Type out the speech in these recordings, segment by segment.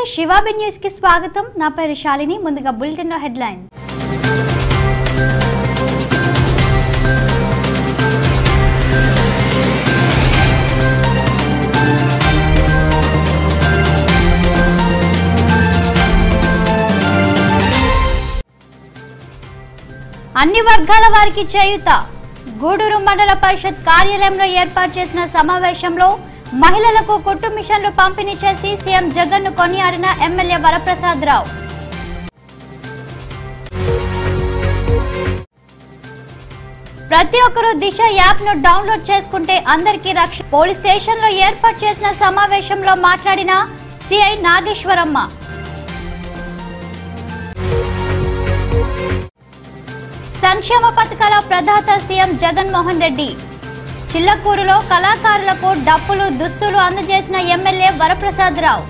శివాబి news కి స్వాగతం నా పేరు శాలిని ముందుగా బులెటిన్ లో హెడ్లైన్ అన్ని వర్గాల వారికి చేయుత గూడూరు మండల పరిషత్ కార్యాలయంలో ఏర్పాటు చేసిన సమావేశంలో మహిళలకు కుట్టు మిషన్లు పంపిణీ చేసి సీఎం జగన్ ను కొనియాడిన ఎమ్మెల్యే వరప్రసాద్ రావు ప్రతి ఒక్కరూ దిశ యాప్ ను డౌన్లోడ్ చేసుకుంటే అందరికీ రక్ష పోలీస్ స్టేషన్ లో ఏర్పాటు చేసిన సమావేశంలో మాట్లాడిన సిఐ నాగేశ్వరమ్మ సంక్షేమ పథకాల ప్రదాత సీఎం జగన్మోహన్ రెడ్డి చిల్లకూరులో కళాకారులకు డప్పులు దుస్తులు అందజేసిన ఎమ్మెల్యే వరప్రసాద్ రావు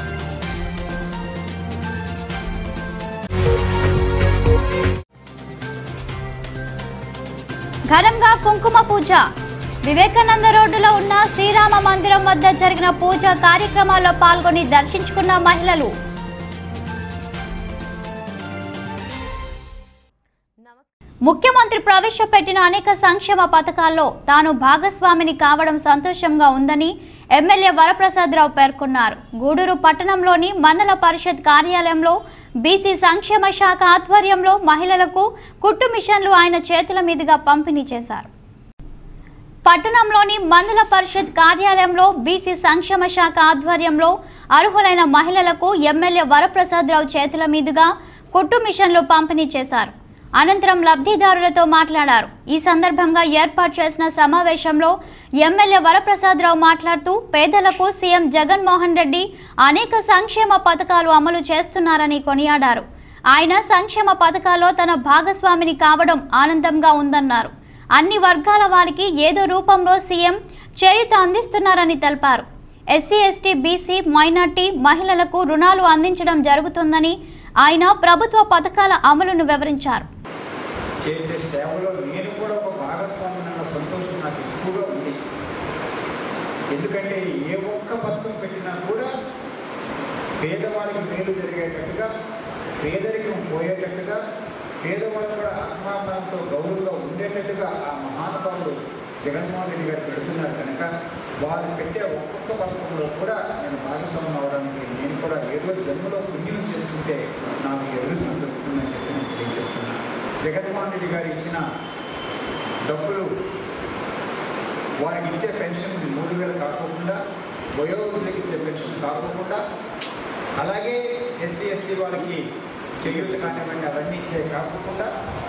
ఘనంగా కుంకుమ పూజ వివేకానంద రోడ్డులో ఉన్న శ్రీరామ మందిరం వద్ద జరిగిన పూజ కార్యక్రమాల్లో పాల్గొని దర్శించుకున్న మహిళలు ముఖ్యమంత్రి ప్రవేశపెట్టిన అనేక సంక్షేమ పథకాల్లో తాను భాగస్వామిని కావడం సంతోషంగా ఉందని ఎమ్మెల్యే వరప్రసాదరావు పేర్కొన్నారు గూడూరు పట్టణంలోని మండల పరిషత్ కార్యాలయంలో బీసీ సంక్షేమ శాఖ ఆధ్వర్యంలో మహిళలకు కుట్టు మిషన్లు ఆయన చేతుల మీదుగా పంపిణీ చేశారు పట్టణంలోని మండల పరిషత్ కార్యాలయంలో బీసీ సంక్షేమ శాఖ ఆధ్వర్యంలో అర్హులైన మహిళలకు ఎమ్మెల్యే వరప్రసాదరావు చేతుల మీదుగా కుట్టు మిషన్లు పంపిణీ చేశారు అనంతరం లబ్ధిదారులతో మాట్లాడారు ఈ సందర్భంగా ఏర్పాటు చేసిన సమావేశంలో ఎమ్మెల్యే వరప్రసాదరావు మాట్లాడుతూ పేదలకు సీఎం జగన్మోహన్ రెడ్డి అనేక సంక్షేమ పథకాలు అమలు చేస్తున్నారని కొనియాడారు ఆయన సంక్షేమ పథకాల్లో తన భాగస్వామిని కావడం ఆనందంగా ఉందన్నారు అన్ని వర్గాల వారికి ఏదో రూపంలో సీఎం చేయూత అందిస్తున్నారని తెలిపారు ఎస్సీ ఎస్టీ బీసీ మైనార్టీ మహిళలకు రుణాలు అందించడం జరుగుతుందని ఆయన ప్రభుత్వ పథకాల అమలును వివరించారు చేసే సేవలో నేను కూడా ఒక భాగస్వామిని అన్న సంతోషం నాకు ఎక్కువగా ఉంది ఎందుకంటే ఏ ఒక్క పథకం పెట్టినా కూడా పేదవాళ్ళకి మేలు జరిగేటట్టుగా పేదరికం పోయేటట్టుగా పేదవాళ్ళు కూడా ఆత్మాభిమానంతో గౌరవంగా ఉండేటట్టుగా ఆ మహానుభావుడు జగన్మోహన్ రెడ్డి గారు పెడుతున్నారు కనుక వారు పెట్టే ఒక్కొక్క పథకంలో కూడా నేను భాగస్వామ్యం అవడానికి నేను కూడా ఏదో జన్మలో పుణ్యం చేసుకుంటే నాకు ఈ అదృష్టం దొరుకుతుందని చెప్పి నేను తెలియజేస్తున్నాను జగన్మోహన్ రెడ్డి గారు ఇచ్చిన డబ్బులు వారికి ఇచ్చే పెన్షన్ మూడు వేలు కాకోకుండా వయోవృద్ధులకు ఇచ్చే పెన్షన్ కాకోకుండా అలాగే ఎస్సీ ఎస్టీ వాళ్ళకి చేయూత కానివ్వండి అవన్నీ ఇచ్చే కాకుండా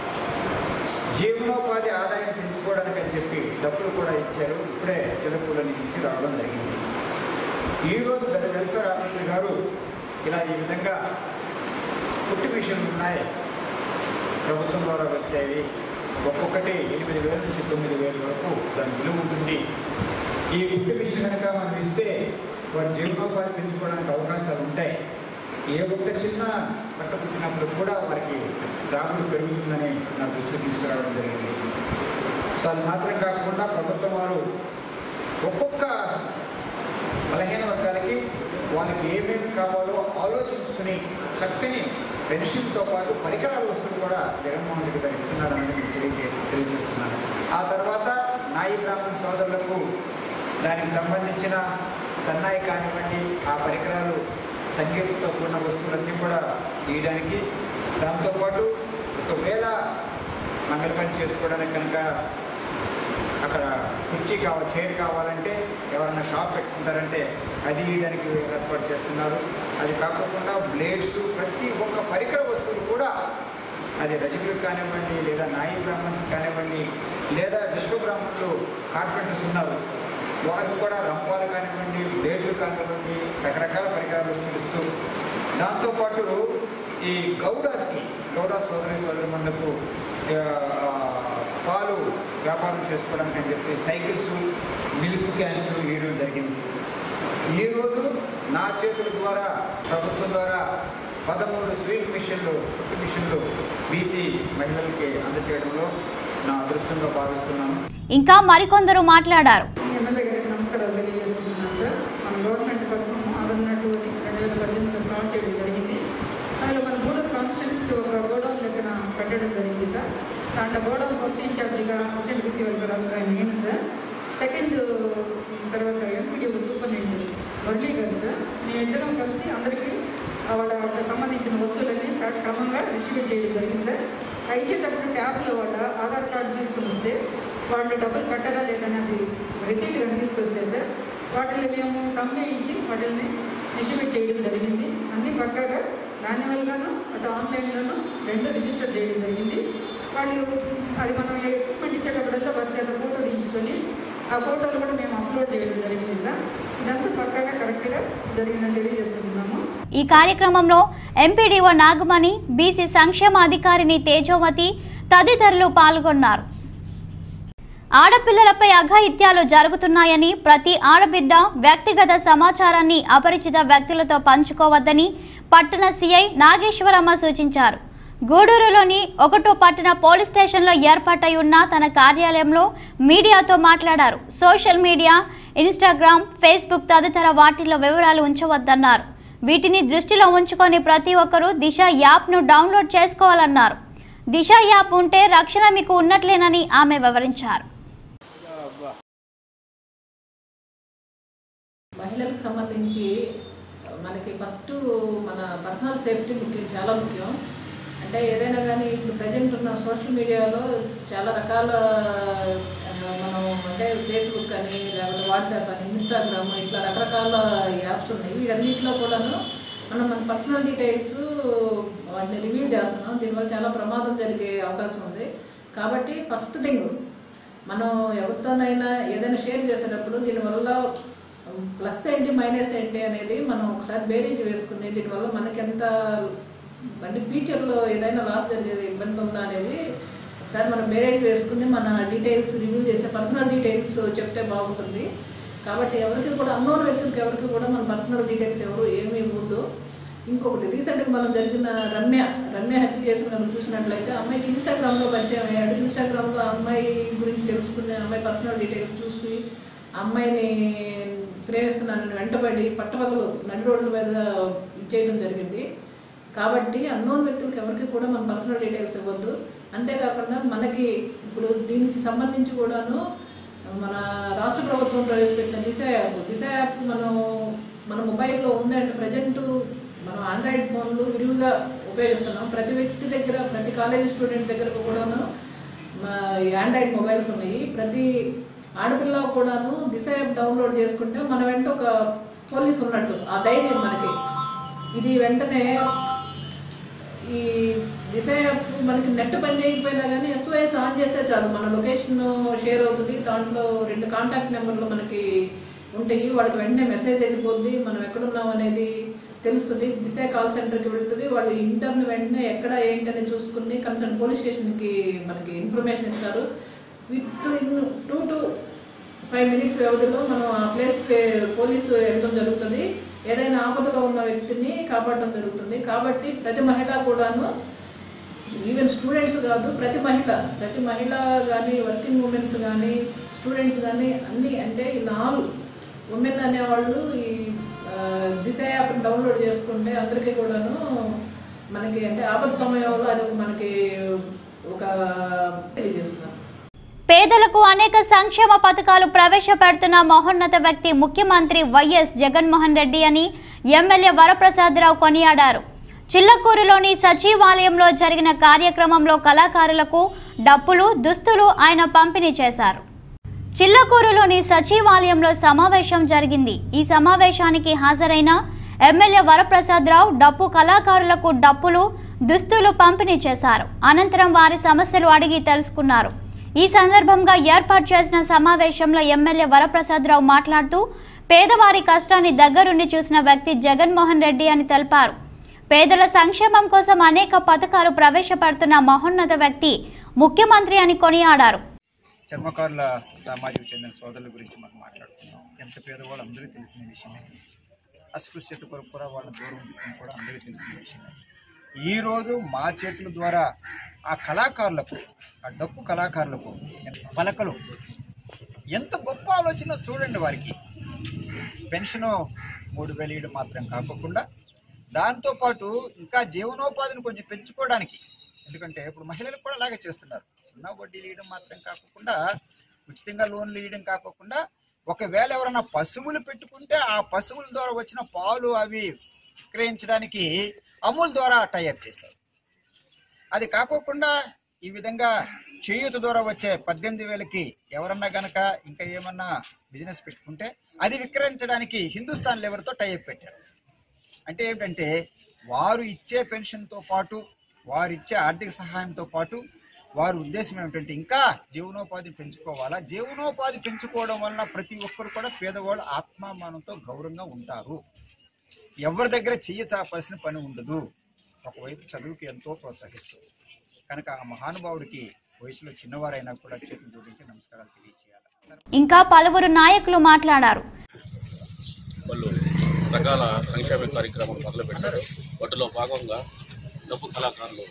జీవనోపాధి ఆదాయం పెంచుకోవడానికి అని చెప్పి డబ్బులు కూడా ఇచ్చారు ఇప్పుడే చిలకూలని ఇచ్చి రావడం జరిగింది ఈరోజు గత వెల్ఫేర్ ఆఫీసర్ గారు ఇలా ఈ విధంగా కుట్టి మిషన్లు ఉన్నాయి ప్రభుత్వం ద్వారా వచ్చేవి ఒక్కొక్కటి ఎనిమిది వేల నుంచి తొమ్మిది వేల వరకు దాని విలువ ఉంటుంది ఈ కుట్టి మిషన్ కనుక మనం ఇస్తే వారి జీవనోపాధి పెంచుకోవడానికి అవకాశాలు ఉంటాయి ఏ ఒక్క చిన్న బట్ట పుట్టినప్పుడు కూడా వారికి రాబడి పెరుగుతుందని నా దృష్టికి తీసుకురావడం జరిగింది సో అది మాత్రం కాకుండా ప్రభుత్వం వారు ఒక్కొక్క బలహీన వర్గాలకి వాళ్ళకి ఏమేమి కావాలో ఆలోచించుకుని చక్కని పెన్షన్తో పాటు పరికరాల వస్తువులు కూడా జగన్మోహన్ రెడ్డి గారు ఇస్తున్నారని నేను తెలియజే తెలియజేస్తున్నాను ఆ తర్వాత నాయి బ్రాహ్మణ సోదరులకు దానికి సంబంధించిన సన్నాయి కానివ్వండి ఆ పరికరాలు సంగీతంతో కూడిన వస్తువులన్నీ కూడా తీయడానికి దాంతోపాటు ఒకవేళ మంగళ పని చేసుకోవడానికి కనుక అక్కడ కుర్చీ కావాలి చైర్ కావాలంటే ఎవరైనా షాప్ పెట్టుకుంటారంటే అది ఇవ్వడానికి ఏర్పాటు చేస్తున్నారు అది కాకుండా బ్లేడ్స్ ప్రతి ఒక్క పరికర వస్తువులు కూడా అది రజకులకు కానివ్వండి లేదా నాయి బ్రాహ్మణ్స్ కానివ్వండి లేదా విశ్వ బ్రాహ్మణులు కార్పెంటర్స్ ఉన్నారు వారికి కూడా రంపాలు కానివ్వండి బ్లేడ్లు కానివ్వండి రకరకాల పరికరాలు వస్తువులు ఇస్తూ దాంతోపాటు ఈ గౌడాస్కి గౌడా సోదరి సోదరులకు పాలు వ్యాపారం చేసుకోవడానికి అని చెప్పి సైకిల్స్ మిల్క్ క్యాన్స్ ఇవ్వడం జరిగింది ఈరోజు నా చేతుల ద్వారా ప్రభుత్వం ద్వారా పదమూడు స్వీట్ మిషన్లు కుట్టు మిషన్లు బీసీ మహిళలకి అందజేయడంలో నా అదృష్టంగా భావిస్తున్నాను ఇంకా మరికొందరు మాట్లాడారు ఎమ్మెల్యే గారికి నమస్కారాలు తెలియజేస్తున్నాను సార్ మన గవర్నమెంట్ పథకం ఆదరణ టూ రెండు వేల పద్దెనిమిదిలో స్టార్ట్ పెట్టడం జరిగింది సార్ దాంట్లో గోడౌన్ ఫస్ట్ ఇన్ఛార్జిగా అసిస్టెంట్ బీసీ వెల్ఫేర్ ఆఫీసర్ ఆయన నేను సార్ సెకండ్ తర్వాత MPD superintendent Vadli garu sir మేము ఇద్దరం కలిసి అందరికీ ఆ వాళ్ళ సంబంధించిన వస్తువులన్నీ క్ర- క్రమంగా డిస్ట్రిబ్యూట్ చేయడం జరిగింది సార్ ఆ ఇచ్చేటప్పుడు ట్యాబ్లో వాళ్ళ ఆధార్ కార్డు తీసుకుని వస్తే వాళ్ళు డబ్బులు కట్టారా లేదనేది రిసీట్ కానీ తీసుకొస్తే సార్ వాటిని మేము కంప్లైంచి వాటిని డిస్ట్రిబ్యూట్ చేయడం జరిగింది అన్నీ పక్కాగా మాన్యువల్గాను అటు ఆన్లైన్లోను రెండు రిజిస్టర్ చేయడం జరిగింది వాళ్ళు అది మనం ఎక్విప్మెంట్ ఇచ్చేటప్పుడల్లా వారి చేత ఫోటో తీయించుకొని ఆ ఫోటోలు కూడా మేము అప్లోడ్ చేయడం జరిగింది సార్ ఇదంతా పక్కాగా కరెక్ట్గా జరిగిందని తెలియజేస్తున్నాము ఈ కార్యక్రమంలో ఎంపీడీఓ నాగమణి బీసీ సంక్షేమ అధికారిని తేజోవతి తదితరులు పాల్గొన్నారు ఆడపిల్లలపై అఘాయిత్యాలు జరుగుతున్నాయని ప్రతి ఆడబిడ్డ వ్యక్తిగత సమాచారాన్ని అపరిచిత వ్యక్తులతో పంచుకోవద్దని పట్టణ సీఐ నాగేశ్వరమ్మ సూచించారు గూడూరులోని ఒకటో పట్టణ పోలీస్ స్టేషన్లో ఏర్పాటై ఉన్న తన కార్యాలయంలో మీడియాతో మాట్లాడారు సోషల్ మీడియా ఇన్స్టాగ్రామ్ ఫేస్బుక్ తదితర వాటిల్లో వివరాలు ఉంచవద్దన్నారు వీటిని దృష్టిలో ఉంచుకొని ప్రతి ఒక్కరూ దిశ యాప్ను డౌన్లోడ్ చేసుకోవాలన్నారు దిశ యాప్ ఉంటే రక్షణ మీకు ఉన్నట్లేనని ఆమె వివరించారు మహిళలకు సంబంధించి మనకి ఫస్ట్ మన పర్సనల్ సేఫ్టీ ముఖ్యం చాలా ముఖ్యం అంటే ఏదైనా కానీ ఇప్పుడు ప్రజెంట్ ఉన్న సోషల్ మీడియాలో చాలా రకాల ఆ, మనం అంటే ఫేస్బుక్ అని లేకపోతే వాట్సాప్ అని ఇన్స్టాగ్రామ్ ఇట్లా రకరకాల యాప్స్ ఉన్నాయి వీటన్నిటిలో కూడాను మనం మన పర్సనల్ డీటెయిల్స్ వాటిని రివీల్ చేస్తున్నాం దీనివల్ల చాలా ప్రమాదం జరిగే అవకాశం ఉంది కాబట్టి ఫస్ట్ థింగ్ మనం ఎవరితోనైనా ఏదైనా షేర్ చేసేటప్పుడు దీనివల్ల ప్లస్ ఏంటి మైనస్ ఏంటి అనేది మనం ఒకసారి బేరీజ్ వేసుకుని దీనివల్ల మనకి ఎంత అంటే ఫ్యూచర్లో ఏదైనా లాస్ జరిగేది ఇబ్బంది ఉందా అనేది ఒకసారి మనం బేరేజ్ వేసుకుని మన డీటెయిల్స్ రివ్యూ చేస్తే పర్సనల్ డీటెయిల్స్ చెప్తే బాగుంటుంది కాబట్టి ఎవరికి కూడా అన్నోన్ వ్యక్తులకి ఎవరికి కూడా మన పర్సనల్ డీటెయిల్స్ ఎవరు ఏమీ ఇవ్వద్దు ఇంకొకటి రీసెంట్గా మనం జరిగిన రమ్య రమ్య హత్య చేసిన మనం చూసినట్లయితే అమ్మాయికి ఇన్స్టాగ్రామ్లో పరిచయం అయ్యాడు ఇన్స్టాగ్రామ్లో అమ్మాయి గురించి తెలుసుకునే అమ్మాయి పర్సనల్ డీటెయిల్స్ చూసి ఆ అమ్మాయిని ప్రేమిస్తున్నానని వెంటబడి పట్టపగలు నడి రోడ్ల మీద ఇచ్చేయడం జరిగింది కాబట్టి అన్నోన్ వ్యక్తులకు ఎవరికి కూడా మన పర్సనల్ డీటెయిల్స్ ఇవ్వద్దు అంతేకాకుండా మనకి ఇప్పుడు దీనికి సంబంధించి కూడాను మన రాష్ట్ర ప్రభుత్వం ప్రవేశపెట్టిన దిశ యాప్ దిశ యాప్ మనం మన మొబైల్లో ఉందంటే ప్రజెంట్ మనం ఆండ్రాయిడ్ ఫోన్లు విరివిగా ఉపయోగిస్తున్నాం ప్రతి వ్యక్తి దగ్గర ప్రతి కాలేజీ స్టూడెంట్ దగ్గర కూడాను మా ఈ ఆండ్రాయిడ్ మొబైల్స్ ఉన్నాయి ప్రతి ఆడపిల్ల కూడాను దిశ యాప్ డౌన్లోడ్ చేసుకుంటే మన వెంట ఒక పోలీస్ ఉన్నట్టు ఆ ధైర్యం మనకి ఇది వెంటనే ఈ దిశ యాప్ మనకి నెట్ పని చేయకపోయినా కానీ ఎస్ఓఎస్ ఆన్ చేస్తే చాలు మన లొకేషన్ షేర్ అవుతుంది దాంట్లో రెండు కాంటాక్ట్ నెంబర్లు మనకి ఉంటాయి వాళ్ళకి వెంటనే మెసేజ్ వెళ్ళిపోద్ది మనం ఎక్కడున్నాం అనేది తెలుస్తుంది దిశ కాల్ సెంటర్కి వెళ్తుంది వాళ్ళు ఇంటర్ని వెంటనే ఎక్కడ ఏంటి అని చూసుకుని కన్సర్న్ పోలీస్ స్టేషన్కి మనకి ఇన్ఫర్మేషన్ ఇస్తారు within two to five minutes వ్యవధిలో మనం ఆ ప్లేస్కి పోలీసు వెళ్ళడం జరుగుతుంది ఏదైనా ఆపదలో ఉన్న వ్యక్తిని కాపాడడం జరుగుతుంది కాబట్టి ప్రతి మహిళ కూడాను ఈవెన్ స్టూడెంట్స్ కాదు ప్రతి మహిళ ప్రతి మహిళ కానీ వర్కింగ్ ఉమెన్స్ కానీ స్టూడెంట్స్ కానీ అన్ని అంటే ఈ నాలుగు ఉమెన్ అనేవాళ్ళు ఈ ఆ, దిశ యాప్ డౌన్లోడ్ చేసుకుంటే అందరికీ కూడాను మనకి అంటే ఆపద సమయంలో అది ఒక మనకి ఒక తెలియజేస్తున్నారు పేదలకు అనేక సంక్షేమ పథకాలు ప్రవేశపెడుతున్న మహోన్నత వ్యక్తి ముఖ్యమంత్రి వైఎస్ జగన్మోహన్ రెడ్డి అని ఎమ్మెల్యే వరప్రసాదరావు కొనియాడారు చిల్లకూరులోని సచివాలయంలో జరిగిన కార్యక్రమంలో కళాకారులకు డప్పులు దుస్తులు ఆయన పంపిణీ చేశారు చిల్లకూరులోని సచివాలయంలో సమావేశం జరిగింది ఈ సమావేశానికి హాజరైన ఎమ్మెల్యే వరప్రసాదరావు డప్పు కళాకారులకు డప్పులు దుస్తులు పంపిణీ చేశారు అనంతరం వారి సమస్యలు అడిగి తెలుసుకున్నారు ఈ సందర్భంగా ఏర్పాటు చేసిన సమావేశంలో ఎమ్మెల్యే వరప్రసాదరావు మాట్లాడుతూ పేదవారి కష్టాన్ని దగ్గరుండి చూసిన వ్యక్తి జగన్మోహన్ రెడ్డి అని తెలిపారు పేదల సంక్షేమం కోసం అనేక పథకాలు ప్రవేశపెడుతున్న మహోన్నత వ్యక్తి ముఖ్యమంత్రి అని కొనియాడారు చర్మకారుల సమాజం చెందిన సోదరుల గురించి మనం మాట్లాడుతున్నాం ఎంత పేదవాళ్ళు అందరికీ తెలిసిన విషయమే అస్పృశ్యత కొరకు కూడా వాళ్ళని దూరం ఉంచడం కూడా అందరికీ తెలిసిన విషయమే ఈరోజు మా చేతుల ద్వారా ఆ కళాకారులకు ఆ డప్పు కళాకారులకు పలకలు ఎంత గొప్ప ఆలోచన చూడండి వారికి పెన్షను మూడు వేలు ఇవ్వడం మాత్రం కాకుండా దాంతోపాటు ఇంకా జీవనోపాధిని కొంచెం పెంచుకోవడానికి ఎందుకంటే ఇప్పుడు మహిళలకు కూడా అలాగే చేస్తున్నారు చిన్న వడ్డీలు ఇవ్వడం మాత్రం కాకుండా ఉచితంగా లోన్లు ఇవ్వడం కాకుండా ఒకవేళ ఎవరైనా పశువులు పెట్టుకుంటే ఆ పశువుల ద్వారా వచ్చిన పాలు అవి విక్రయించడానికి అమూల్ ద్వారా టైఅప్ చేశారు అది కాకోకుండా ఈ విధంగా చేయూత ద్వారా వచ్చే పద్దెనిమిది వేలకి ఎవరన్నా గనక ఇంకా ఏమన్నా బిజినెస్ పెట్టుకుంటే అది విక్రయించడానికి హిందుస్థాన్ లెవర్తో టైఅప్ పెట్టారు అంటే ఏమిటంటే వారు ఇచ్చే పెన్షన్తో పాటు వారు ఇచ్చే ఆర్థిక సహాయంతో పాటు వారి ఉద్దేశం ఏమిటంటే ఇంకా జీవనోపాధి పెంచుకోవాలా జీవనోపాధి పెంచుకోవడం వలన ప్రతి ఒక్కరు కూడా పేదవాళ్ళు ఆత్మామానంతో గౌరవంగా ఉంటారు ఎవరి దగ్గర చెయ్యి చాపాల్సిన పని ఉండదు ఒకవైపు చదువుకి ఎంతో ప్రోత్సహిస్తుంది కనుక ఆ మహానుభావుడికి వయసులో చిన్నవారైనా కూడా చేతులు జోడించి నమస్కారాలు తెలియజేయాలి ఇంకా పలువురు నాయకులు మాట్లాడారు వాళ్ళు రకాల సంక్షేమ కార్యక్రమాలు మొదలుపెట్టారు వాటిలో భాగంగా డబ్బు కళాకారులు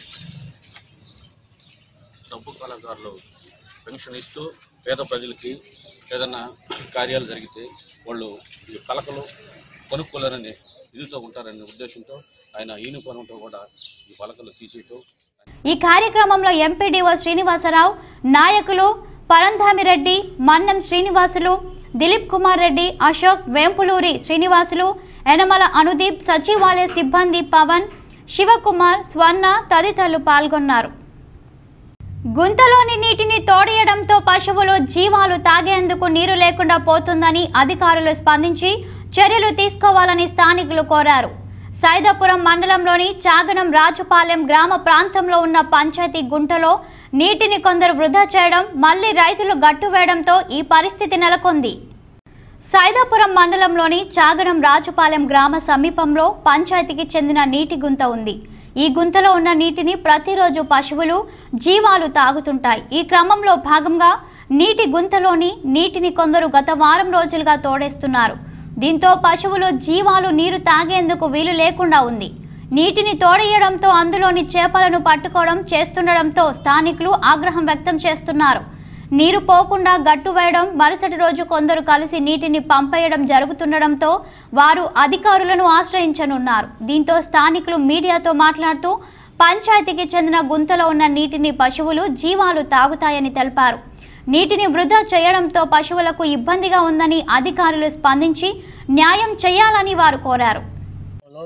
డబ్బు కళాకారులు పెన్షన్ ఇస్తూ పేద ప్రజలకి ఏదైనా కార్యాలు జరిగితే వాళ్ళు ఈ పలకలు కొనుక్కోలేరని ఇదితో ఉంటారనే ఉద్దేశంతో ఆయన యూనిఫారంతో కూడా ఈ పలకలు తీసేయటం ఈ కార్యక్రమంలో ఎంపీడీఓ శ్రీనివాసరావు నాయకులు పరంధామిరెడ్డి మన్నం శ్రీనివాసులు దిలీప్ కుమార్ రెడ్డి అశోక్ వేంపులూరి శ్రీనివాసులు యనమల అనుదీప్ సచివాలయ సిబ్బంది పవన్ శివకుమార్ స్వర్ణ తదితరులు పాల్గొన్నారు గుంతలోని నీటిని తోడేయడంతో పశువులు జీవాలు తాగేందుకు నీరు లేకుండా పోతుందని అధికారులు స్పందించి చర్యలు తీసుకోవాలని స్థానికులు కోరారు సైదాపురం మండలంలోని చాగనం రాజుపాలెం గ్రామ ప్రాంతంలో ఉన్న పంచాయతీ గుంటలో నీటిని కొందరు వృధా చేయడం మళ్లీ రైతులు గట్టు వేయడంతో ఈ పరిస్థితి నెలకొంది సైదాపురం మండలంలోని చాగడం రాజుపాలెం గ్రామ సమీపంలో పంచాయతీకి చెందిన నీటి గుంత ఉంది ఈ గుంతలో ఉన్న నీటిని ప్రతిరోజు పశువులు జీవాలు తాగుతుంటాయి ఈ క్రమంలో భాగంగా నీటి గుంతలోని నీటిని కొందరు గత వారం రోజులుగా తోడేస్తున్నారు దీంతో పశువులు జీవాలు నీరు తాగేందుకు వీలు లేకుండా ఉంది నీటిని తోడేయడంతో అందులోని చేపలను పట్టుకోవడం చేస్తుండడంతో స్థానికులు ఆగ్రహం వ్యక్తం చేస్తున్నారు నీరు పోకుండా గట్టు వేయడం మరుసటి రోజు కొందరు కలిసి నీటిని పంపేయడం జరుగుతుండడంతో వారు అధికారులను ఆశ్రయించనున్నారు దీంతో స్థానికులు మీడియాతో మాట్లాడుతూ పంచాయతీకి చెందిన గుంతలో ఉన్న నీటిని పశువులు జీవాలు తాగుతాయని తెలిపారు నీటిని వృధా చేయడంతో పశువులకు ఇబ్బందిగా ఉందని అధికారులు స్పందించి న్యాయం చేయాలని వారు కోరారు లో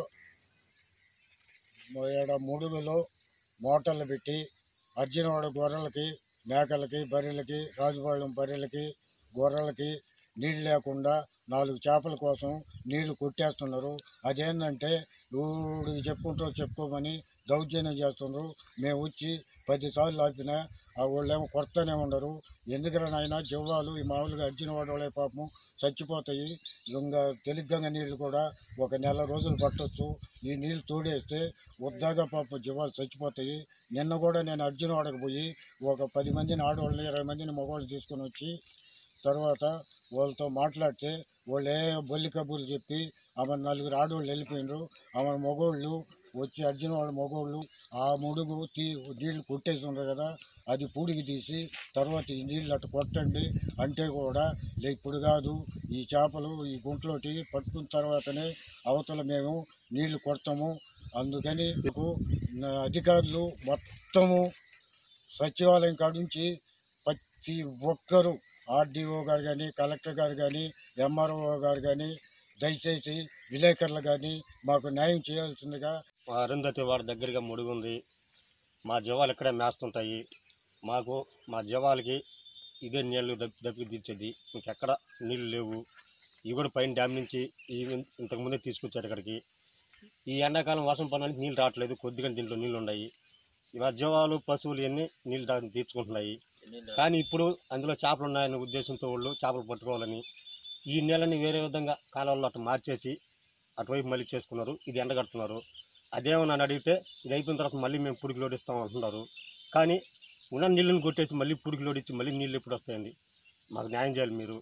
ఏడ మూడుగులో మోటార్లు పెట్టి అర్జునవాడ గొర్రెలకి మేకలకి బర్రెలకి రాజుపాళెం బర్రెలకి గొర్రెలకి నీళ్ళు లేకుండా నాలుగు చేపల కోసం నీళ్లు కొట్టేస్తున్నారు అదేంటంటే ఊడికి చెప్పుకుంటూ చెప్పుకోమని దౌర్జన్యం చేస్తున్నారు మేము వచ్చి పదిసార్లు ఆపినా ఆ వాళ్ళేమో కొడతానే ఉండరు ఎందుకని నాయన జీవాలు ఈ మామూలుగా అర్జునవాడ వాళ్ళే పాపం చచ్చిపోతాయి ఇంకా తెలుగంగ నీళ్ళు కూడా ఒక నెల రోజులు పట్టొచ్చు ఈ నీళ్ళు తోడేస్తే ఉద్దాగా పాపం జీవాలు చచ్చిపోతాయి నిన్న కూడా నేను అర్జునవాడకు పోయి ఒక పది మందిని ఆడవాళ్ళని ఇరవై మందిని మగవాళ్ళు తీసుకొని వచ్చి తర్వాత వాళ్ళతో మాట్లాడితే వాళ్ళు ఏ బొల్లి కబుర్లు చెప్పి ఆమె నలుగురు ఆడవాళ్ళు వెళ్ళిపోయినారు ఆమె మగవాళ్ళు వచ్చి అర్జున్ వాళ్ళ మగవాళ్ళు ఆ ముడుగు తీ నీళ్లు కొట్టేసి ఉన్నారు కదా అది పూడికి తీసి తర్వాత ఈ నీళ్ళు అటు కొట్టండి అంటే కూడా లే ఇప్పుడు కాదు ఈ చేపలు ఈ గుంట్లోటి పట్టుకున్న తర్వాతనే అవతల మేము నీళ్లు కొడతాము అందుకని మీకు నా అధికారులు మొత్తము సచివాలయం కాడ నుంచి ప్రతి ఒక్కరూ ఆర్డీఓ గారు కానీ కలెక్టర్ గారు కానీ ఎంఆర్ఓ గారు కానీ దయచేసి విలేకరులు కానీ మాకు న్యాయం చేయాల్సిందిగా మా అరుంధతి వారి దగ్గరగా ముడుగుంది మా జీవాలు ఇక్కడే మేస్తుంటాయి మాకు మా జీవాలకి ఇదే నీళ్లు దప్పి దప్పి తీర్చేది ఇంకెక్కడ నీళ్లు లేవు ఇవి కూడా పైన డ్యామ్ నుంచి ఈ ఇంతకుముందే తీసుకొచ్చారు ఇక్కడికి ఈ ఎండాకాలం వర్షం పడడానికి నీళ్ళు రావట్లేదు కొద్దిగా దీంట్లో నీళ్ళు ఉన్నాయి మా జీవాలు పశువులు ఇవన్నీ నీళ్ళు దా- తీర్చుకుంటున్నాయి కానీ ఇప్పుడు అందులో చేపలు ఉన్నాయనే ఉద్దేశంతో వాళ్ళు చేపలు పట్టుకోవాలని ఈ నీళ్ళని వేరే విధంగా కాలువల్లో అటు మార్చేసి అటువైపు మళ్ళీ చేసుకున్నారు ఇది ఎండగడుతున్నారు అదేమో నన్ను అడిగితే ఇది అయిపోయిన తర్వాత మళ్ళీ మేము పుడికి లోడిస్తాం అంటున్నారు కానీ ఉన్న నీళ్ళని కొట్టేసి మళ్ళీ పుడికి లోడించి మళ్ళీ నీళ్ళు ఎప్పుడు వస్తాయండి మాకు న్యాయం చేయాలి మీరు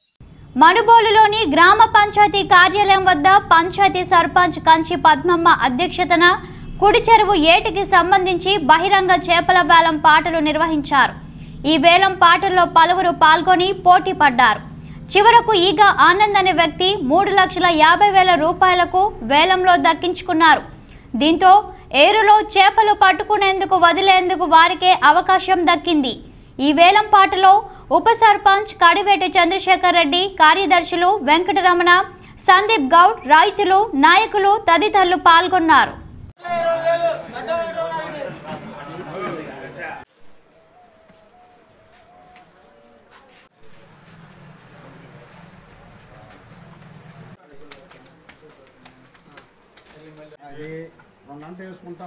మనుబోలులోని గ్రామ పంచాయతీ కార్యాలయం వద్ద పంచాయతీ సర్పంచ్ కంచి పద్మమ్మ అధ్యక్షతన కుడి చెరువు ఏటికి సంబంధించి బహిరంగ చేపల వేలం పాటలు నిర్వహించారు ఈ వేలం పాటల్లో పలువురు పాల్గొని పోటీ పడ్డారు చివరకు ఈగ ఆనంద్ అనే వ్యక్తి మూడు లక్షల యాభై వేల రూపాయలకు వేలంలో దక్కించుకున్నారు దీంతో ఏరులో చేపలు పట్టుకునేందుకు వదిలేందుకు వారికే అవకాశం దక్కింది ఈ వేలంపాటలో ఉప సర్పంచ్ కడివేటి చంద్రశేఖర్ రెడ్డి కార్యదర్శులు వెంకటరమణ సందీప్ గౌడ్ రైతులు నాయకులు తదితరులు పాల్గొన్నారు అది రెండంట వేసుకుంటా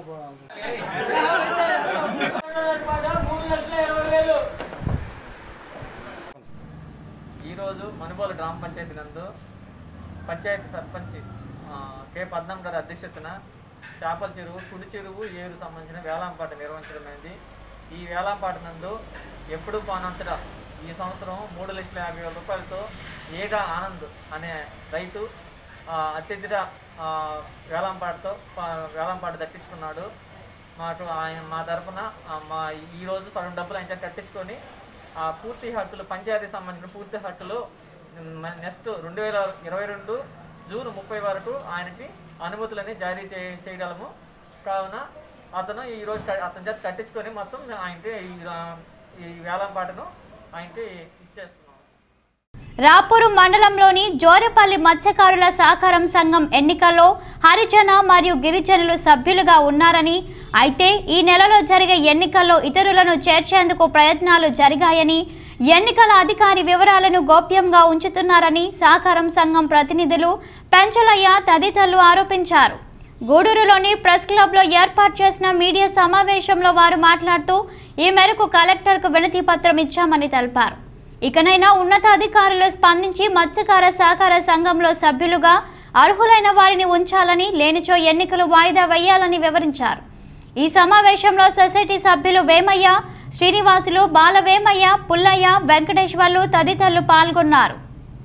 ఈరోజు మనుబోలు గ్రామ పంచాయతీ నందు పంచాయతీ సర్పంచ్ ఆ, కె పద్మం గారి అధ్యక్షతన చేపల చెరువు కుడి చెరువు ఏరు సంబంధించిన వేలాంపాట నిర్వహించడమైంది ఈ వేలాంపాట నందు ఎప్పుడు పోనంతటా ఈ సంవత్సరం మూడు లక్షల యాభై వేల రూపాయలతో ఏగా ఆనంద్ అనే రైతు ఆ, అత్యధిక ఆ, వేలంపాటతో ప- వేలంపాట దక్కించుకున్నాడు మాకు ఆయన మా తరఫున ఆ, మా ఈరోజు సగం డబ్బులు ఆయన చేత కట్టించుకొని ఆ పూర్తి హక్కులు పంచాయతీ సంబంధించిన పూర్తి హక్కులు నెక్స్ట్ రెండు వేల ఇరవై రెండు జూన్ ముప్పై వరకు ఆయనకి అనుమతులని జారీ చే చేయగలము కావున అతను ఈరోజు క- అతని చేత కట్టించుకొని మొత్తం ఆయనకి ఈ రా- ఈ వేలంపాటను ఆయనకి ఇచ్చేస్తున్నాం రాపూరు మండలంలోని జోరెపల్లి మత్స్యకారుల సహకారం సంఘం ఎన్నికల్లో హరిజన మరియు గిరిజనులు సభ్యులుగా ఉన్నారని అయితే ఈ నెలలో జరిగే ఎన్నికల్లో ఇతరులను చేర్చేందుకు ప్రయత్నాలు జరిగాయని ఎన్నికల అధికారి వివరాలను గోప్యంగా ఉంచుతున్నారని సహకారం సంఘం ప్రతినిధులు పెంచలయ్య తదితరులు ఆరోపించారు గూడూరులోని ప్రెస్ క్లబ్లో ఏర్పాటు చేసిన మీడియా సమావేశంలో వారు మాట్లాడుతూ ఈ మేరకు కలెక్టర్కు వినతి పత్రం ఇచ్చామని తెలిపారు ఇకనైనా ఉన్నతాధికారులు స్పందించి మత్స్యకార సహకార సంఘంలో సభ్యులుగా అర్హులైన వారిని ఉంచాలని లేనిచో ఎన్నికలు వాయిదా వేయాలని వివరించారు ఈ సమావేశంలో సొసైటీ సభ్యులు వేమయ్య శ్రీనివాసులు బాలవేమయ్య పుల్లయ్య వెంకటేశ్వర్లు తదితరులు పాల్గొన్నారు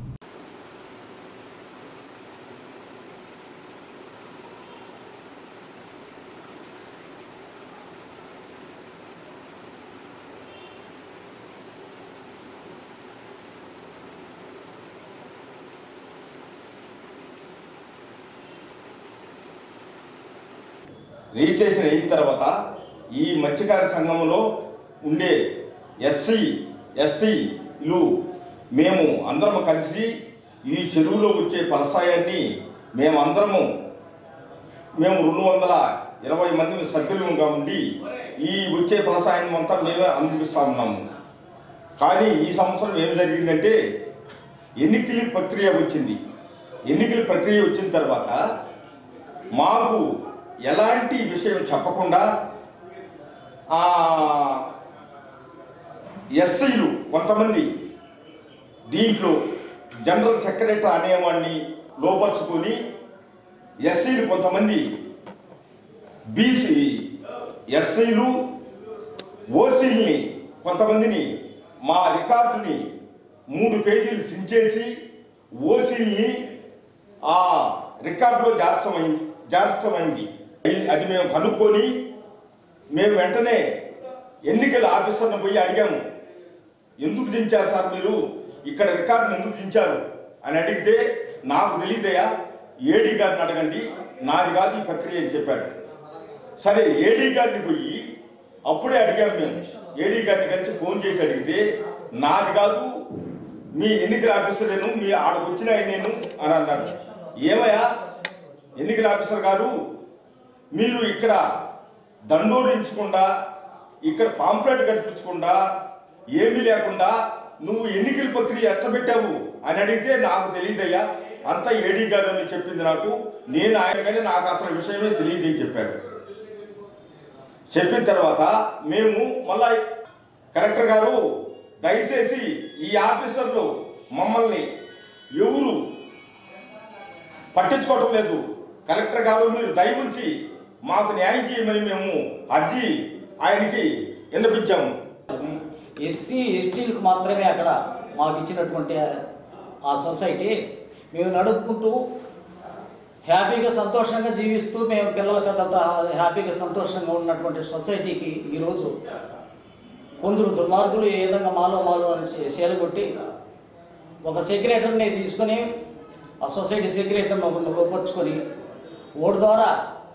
రిజిస్ట్రేషన్ అయిన తర్వాత ఈ మత్స్యకార సంఘంలో ఉండే ఎస్సీ ఎస్టీలు మేము అందరం కలిసి ఈ చెరువులో వచ్చే ఫలసాయాన్ని మేమందరము మేము రెండు వందల ఇరవై మంది సభ్యులుగా ఉండి ఈ వచ్చే ఫలసాయాన్ని అంతా మేమే అందిస్తూ ఉన్నాము కానీ ఈ సంవత్సరం ఏం జరిగిందంటే ఎన్నికల ప్రక్రియ వచ్చింది ఎన్నికల ప్రక్రియ వచ్చిన తర్వాత మాకు ఎలాంటి విషయం చెప్పకుండా ఎస్ఐలు కొంతమంది దీంట్లో జనరల్ సెక్రటరీ అనేవాడిని లోపరుచుకొని ఎస్సీలు కొంతమంది బీసీ ఎస్సీలు ఓసీల్ని కొంతమందిని మా రికార్డుని మూడు పేజీలు సించేసి ఓసీల్ని ఆ రికార్డులో జార్చమైంది జార్చమైంది అది మేము కనుక్కొని మేము వెంటనే ఎన్నికల ఆఫీసర్ని పోయి అడిగాము ఎందుకు దించారు సార్ మీరు ఇక్కడ రికార్డును ఎందుకు దించారు అని అడిగితే నాకు తెలియదయా ఏడీ గారిని అడగండి నాది కాదు ఈ ప్రక్రియ అని చెప్పాడు సరే ఏడీ గారిని పోయి అప్పుడే అడిగాము మేము ఏడీ గారిని కలిసి ఫోన్ చేసి అడిగితే నాది కాదు మీ ఎన్నికల ఆఫీసరేను మీ ఆడకు వచ్చిన నేను అని అన్నాడు ఏమయ్యా ఎన్నికల ఆఫీసర్ గారు మీరు ఇక్కడ దండోరించకుండా ఇక్కడ పాంప్లెట్ కనిపించకుండా ఏమీ లేకుండా నువ్వు ఎన్నికల ప్రక్రియ ఎట్ట పెట్టావు అని అడిగితే నాకు తెలియదయ్యా అంతా ఏడీ గారు అని చెప్పింది నాకు నేను ఆయన కానీ నాకు అసలు విషయమే తెలియదు అని చెప్పాడు చెప్పిన తర్వాత మేము మళ్ళా కలెక్టర్ గారు దయచేసి ఈ ఆఫీసర్లు మమ్మల్ని ఎవరు పట్టించుకోవటం లేదు కలెక్టర్ గారు మీరు దయ ఉంచి మాకు న్యాయం చేయమని మేము అర్జీ ఆయనకి విన్నపించాము ఎస్సీ ఎస్టీలకు మాత్రమే అక్కడ మాకు ఇచ్చినటువంటి ఆ సొసైటీ మేము నడుపుకుంటూ హ్యాపీగా సంతోషంగా జీవిస్తూ మేము పిల్లల పెద్దలతో హ్యాపీగా సంతోషంగా ఉన్నటువంటి సొసైటీకి ఈరోజు కొందరు దుర్మార్గులు ఏ విధంగా మాలో మాలో అని సేలగొట్టి ఒక సెక్రటరీని తీసుకొని ఆ సొసైటీ సెక్రటరీని ఒకరిని లోపరుచుకొని ఓటు ద్వారా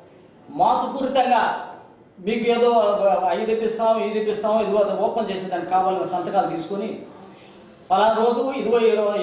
మోసపూరితంగా మీకు ఏదో అవి తెప్పిస్తాం ఇది తెప్పిస్తాం ఇదిగో అది ఓపెన్ చేసి దానికి కావాలని సంతకాలు తీసుకొని పలానా రోజు ఇదిగో ఇరవై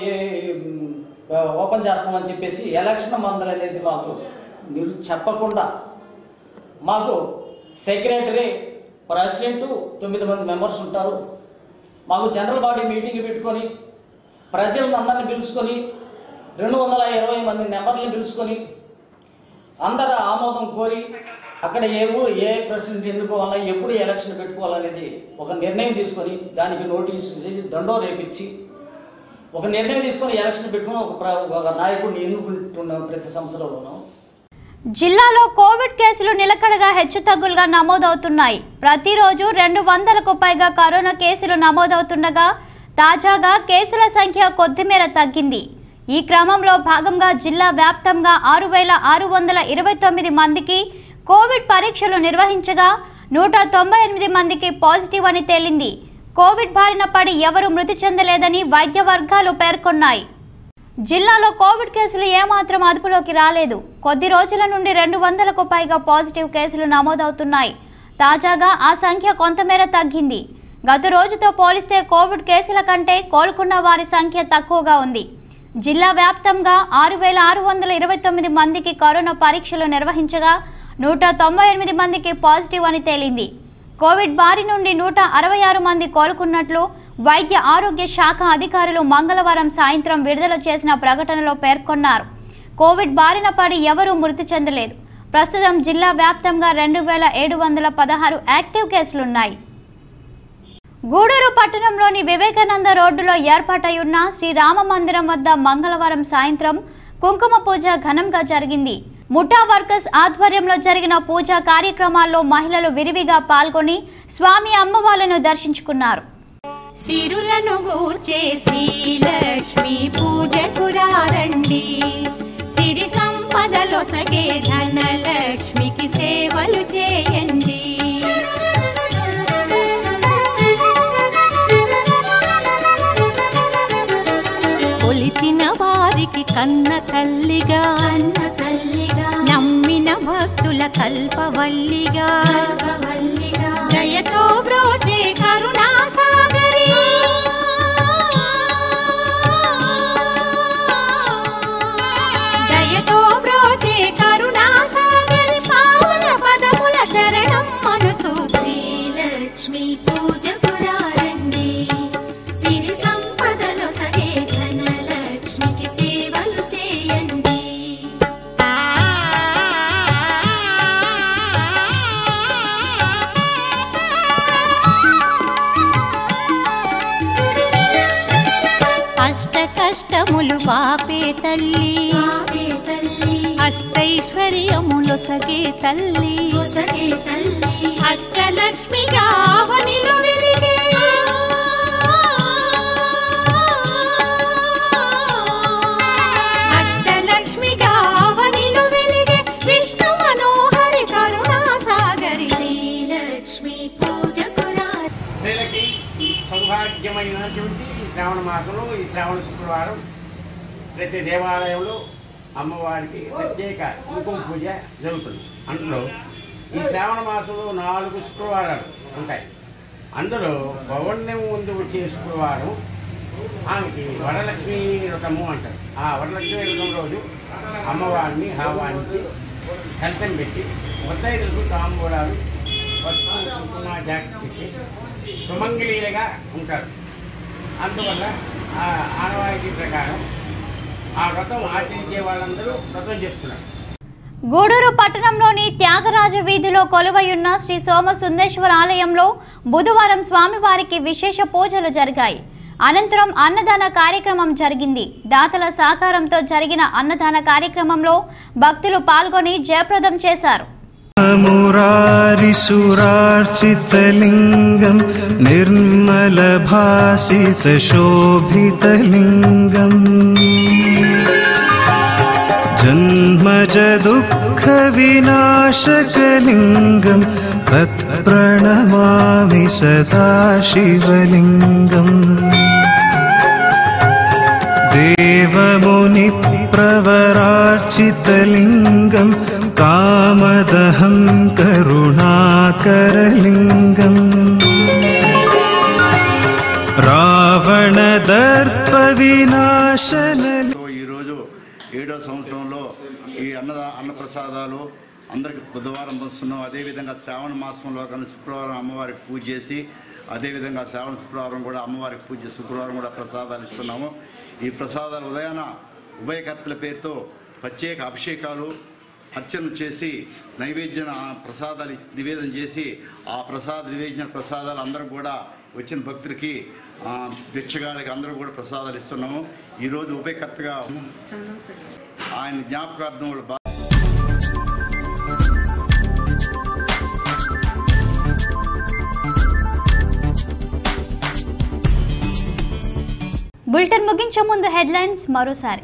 ఓపెన్ చేస్తామని చెప్పేసి ఎలక్షన్ మందులు అనేది మాకు నిరు చెప్పకుండా మాకు సెక్రటరీ ప్రెసిడెంట్ తొమ్మిది మంది మెంబర్స్ ఉంటారు మాకు జనరల్ బాడీ మీటింగ్ పెట్టుకొని ప్రజలను అందరిని పిలుచుకొని రెండు వందల ఇరవై మంది నెంబర్లను పిలుచుకొని అందరు ఆమోదం కోరి అక్కడ ఏ ఊరు ఏ ప్రెసిడెంట్ ఎన్నుకోవాలా ఎప్పుడు ఎలక్షన్ పెట్టుకోవాలనేది ఒక నిర్ణయం తీసుకొని దానికి నోటీసు చేసి దండో రేపించి ఒక నిర్ణయం తీసుకొని ఎలక్షన్ పెట్టుకుని ఒక ప్ర- ఒక నాయకుడిని ఎన్నుకుంటున్నాం ప్రతి సంవత్సరంలోనూ జిల్లాలో కోవిడ్ కేసులు నిలకడగా హెచ్చుతగ్గులుగా నమోదవుతున్నాయి ప్రతిరోజు రెండు వందలకు పైగా కరోనా కేసులు నమోదవుతుండగా తాజాగా కేసుల సంఖ్య కొద్దిమేర తగ్గింది ఈ క్రమంలో భాగంగా జిల్లా వ్యాప్తంగా ఆరు వేల ఆరు వందల ఇరవై తొమ్మిది మందికి కోవిడ్ పరీక్షలు నిర్వహించగా నూట తొంభై ఎనిమిది మందికి పాజిటివ్ అని తేలింది కోవిడ్ బారిన పడి ఎవరూ మృతి చెందలేదని వైద్య వర్గాలు పేర్కొన్నాయి జిల్లాలో కోవిడ్ కేసులు ఏమాత్రం అదుపులోకి రాలేదు కొద్ది రోజుల నుండి రెండు వందలకు పైగా పాజిటివ్ కేసులు నమోదవుతున్నాయి తాజాగా ఆ సంఖ్య కొంతమేర తగ్గింది గత రోజుతో పోలిస్తే కోవిడ్ కేసుల కంటే కోలుకున్న వారి సంఖ్య తక్కువగా ఉంది జిల్లా వ్యాప్తంగా ఆరు వేల ఆరు వందల ఇరవై తొమ్మిది మందికి కరోనా పరీక్షలు నిర్వహించగా నూట తొంభై ఎనిమిది మందికి పాజిటివ్ అని తేలింది కోవిడ్ బారి నుండి నూట అరవై ఆరు మంది కోలుకున్నట్లు వైద్య ఆరోగ్య శాఖ అధికారులు మంగళవారం సాయంత్రం విడుదల చేసిన ప్రకటనలో పేర్కొన్నారు కోవిడ్ బారిన పడి ఎవరూ మృతి చెందలేదు ప్రస్తుతం జిల్లా వ్యాప్తంగా రెండు వేల ఏడు వందల పదహారు యాక్టివ్ కేసులున్నాయి గూడూరు పట్టణంలోని వివేకానంద రోడ్డులో ఏర్పాటై ఉన్న శ్రీ రామ మందిరం వద్ద మంగళవారం సాయంత్రం కుంకుమ పూజ ఘనంగా జరిగింది ముఠా వర్కర్స్ ఆధ్వర్యంలో జరిగిన పూజా కార్యక్రమాల్లో మహిళలు విరివిగా పాల్గొని స్వామి అమ్మవార్లను దర్శించుకున్నారు సిరులను గూర్చే శ్రీలక్ష్మి పూజకురారండి సిరి సంపదలో సగే ధనలక్ష్మికి సేవలు చేయండి కొలిచిన వారికి కన్న తల్లిగా కన్న తల్లిగా నమ్మిన భక్తుల కల్పవల్లిగా కల్పవల్లిగా దయతో బ్రోచే కరుణా సాగరి దయతో బ్రోచే కరుణా సాగరి పావన పదముల శరణం మనుచు శ్రీలక్ష్మి పూజ పురారండి సిరి సంపదలో సగే ధనలక్ష్మికి సేవలు చేయండి అష్ట కష్టములు పాపే తల్లి అష్టైశ్వర్యములు సగే తల్లి సగే తల్లి అష్టలక్ష్మిగా అవనిలో వెలిగే అష్టలక్ష్మిగా అవనిలో వెలిగే విష్ణు మనోహరి కరుణా సాగరి శ్రీలక్ష్మి పూజ స్త్రీలకి సౌభాగ్యమైనటువంటి ఈ శ్రావణ మాసంలో ఈ శ్రావణ శుక్రవారం ప్రతి దేవాలయంలో అమ్మవారికి ప్రత్యేక కుంకుమ పూజ జరుగుతుంది అందులో ఈ శ్రావణ మాసంలో నాలుగు శుక్రవారాలు ఉంటాయి అందులో పౌర్ణమి ముందు వచ్చే శుక్రవారం ఆమెకి వరలక్ష్మి వ్రతము అంటారు ఆ వరలక్ష్మి వ్రతం రోజు అమ్మవారిని ఆహ్వానించి కలసం పెట్టి ముత్తైదులకు తాంబూలాలు పసుపు కుంకుమ జాకెట్ పెట్టి సుమంగళీలుగా ఉంటారు అందువల్ల ఆ ఆనవాయితీ ప్రకారం ఆ వ్రతం ఆచరించే వాళ్ళందరూ వ్రతం చేస్తున్నారు గూడూరు పట్టణంలోని త్యాగరాజ వీధిలో కొలువయున్న శ్రీ సోమ సుందేశ్వర ఆలయంలో బుధవారం స్వామివారికి విశేష పూజలు జరిగాయి అనంతరం అన్నదాన కార్యక్రమం జరిగింది దాతల సహకారంతో జరిగిన అన్నదాన కార్యక్రమంలో భక్తులు పాల్గొని జయప్రదం చేశారు मुरारिसुरार्चितलिङ्गं निर्मलभासितशोभितलिङ्गम् जन्मजदुःखविनाशकलिङ्गं तत्प्रणमामि सदा शिवलिङ्गम् देवमुनिप्रवरार्चितलिङ्गं कामदहं करुणाकरलिङ्गम् रावणदर्पविनाशनलि ఈరోజు ఏడో సంవత్సరంలో ఈ అన్న అన్నప్రసాదాలు అందరికి బుధవారం పంచుతున్నాం అదేవిధంగా శ్రావణ మాసంలో కానీ శుక్రవారం అమ్మవారికి పూజ చేసి అదేవిధంగా శ్రావణ శుక్రవారం కూడా అమ్మవారికి పూజ చేసి శుక్రవారం కూడా ప్రసాదాలు ఇస్తున్నాము ఈ ప్రసాదాలు ఉదయాన ఉభయకర్తల పేరుతో ప్రత్యేక అభిషేకాలు అర్చన చేసి నైవేద్యం ఆ ప్రసాదాలు నివేదన చేసి ఆ ప్రసాద నివేదన ప్రసాదాలు అందరూ కూడా వచ్చిన భక్తులకి ఆ, భిక్షగాళ్ళకి అందరూ కూడా ప్రసాదాలు ఇస్తున్నాము ఈరోజు ఉభయకర్తగా ఆయన జ్ఞాపకార్థం వాళ్ళు బా- బులెటిన్ ముగించే ముందు హెడ్లైన్స్ మరోసారి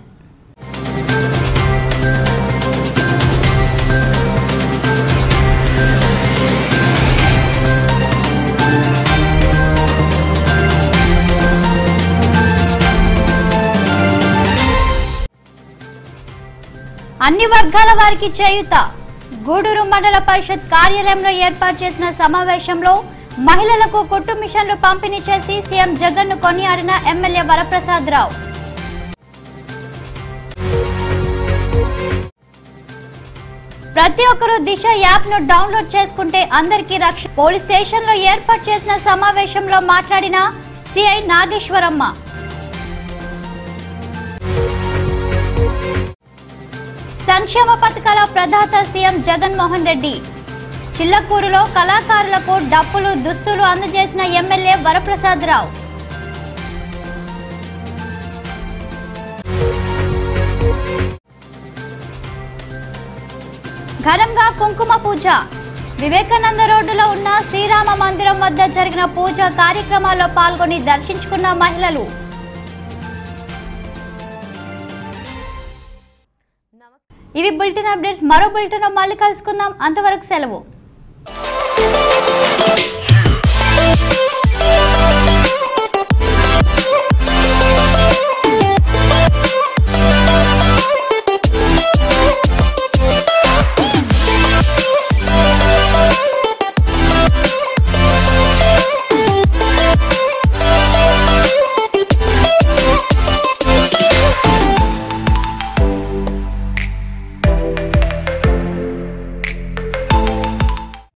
అన్ని వర్గాల వారికి చేయుత గూడూరు మండల పరిషత్ కార్యాలయంలో ఏర్పాటు చేసిన సమావేశంలో మహిళలకు కుట్టు మిషన్లు పంపిణీ చేసి సీఎం జగన్ ను కొనియాడిన ఎమ్మెల్యే వరప్రసాద్ రావు ప్రతి ఒక్కరూ దిశ యాప్ ను డౌన్లోడ్ చేసుకుంటే అందరికీ రక్ష పోలీస్ స్టేషన్ లో ఏర్పాటు చేసిన సమావేశంలో మాట్లాడిన సిఐ నాగేశ్వరమ్మ సంక్షేమ పథకాల ప్రదాత సీఎం జగన్మోహన్ రెడ్డి చిల్లకూరులో కళాకారులకు డప్పులు దుస్తులు అందజేసిన ఎమ్మెల్యే వరప్రసాద్ రావు ఘనంగా కుంకుమ పూజ వివేకానంద రోడ్డులో ఉన్న శ్రీరామ మందిరం వద్ద జరిగిన పూజ కార్యక్రమాల్లో పాల్గొని దర్శించుకున్న మహిళలు ఇవి బులెటిన్ అప్డేట్స్ మరో బులెటిన్ మళ్ళీ కలుసుకుందాం అంతవరకు సెలవు